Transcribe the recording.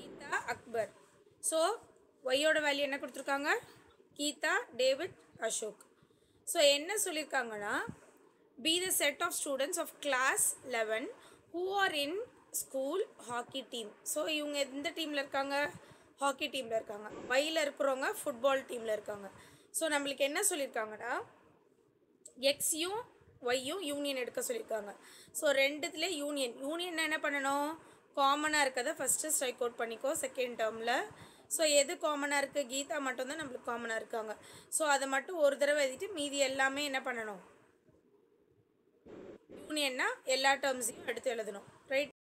Geetha Akbar so ஒய்யோட value என்ன கொடுத்துருக்காங்க கீதா டேவிட் அசோக் ஸோ என்ன சொல்லியிருக்காங்கன்னா B the set of students of class eleven who are in school hockey team so இவங்க எந்த டீமில் இருக்காங்க ஹாக்கி டீமில் இருக்காங்க வயலில் இருக்கிறவங்க ஃபுட்பால் டீமில் இருக்காங்க ஸோ நம்மளுக்கு என்ன சொல்லியிருக்காங்கன்னா எக்ஸையும் ஒய்யும் யூனியன் எடுக்க சொல்லியிருக்காங்க ஸோ ரெண்டுத்துல யூனியன் யூனியன் என்ன பண்ணணும் காமனாக இருக்கிறத ஃபஸ்ட்டு ஸ்ட்ரைக் அவுட் பண்ணிக்கோ செகண்ட் டேர்மில் ஸோ எது காமனாக இருக்குது கீதா மட்டும்தான் நம்மளுக்கு காமனாக இருக்காங்க ஸோ அதை மட்டும் ஒரு தடவை எழுதிட்டு மீதி எல்லாமே என்ன பண்ணணும் யூனியன்னா எல்லா டேர்ம்ஸையும் எடுத்து எழுதணும் ரைட்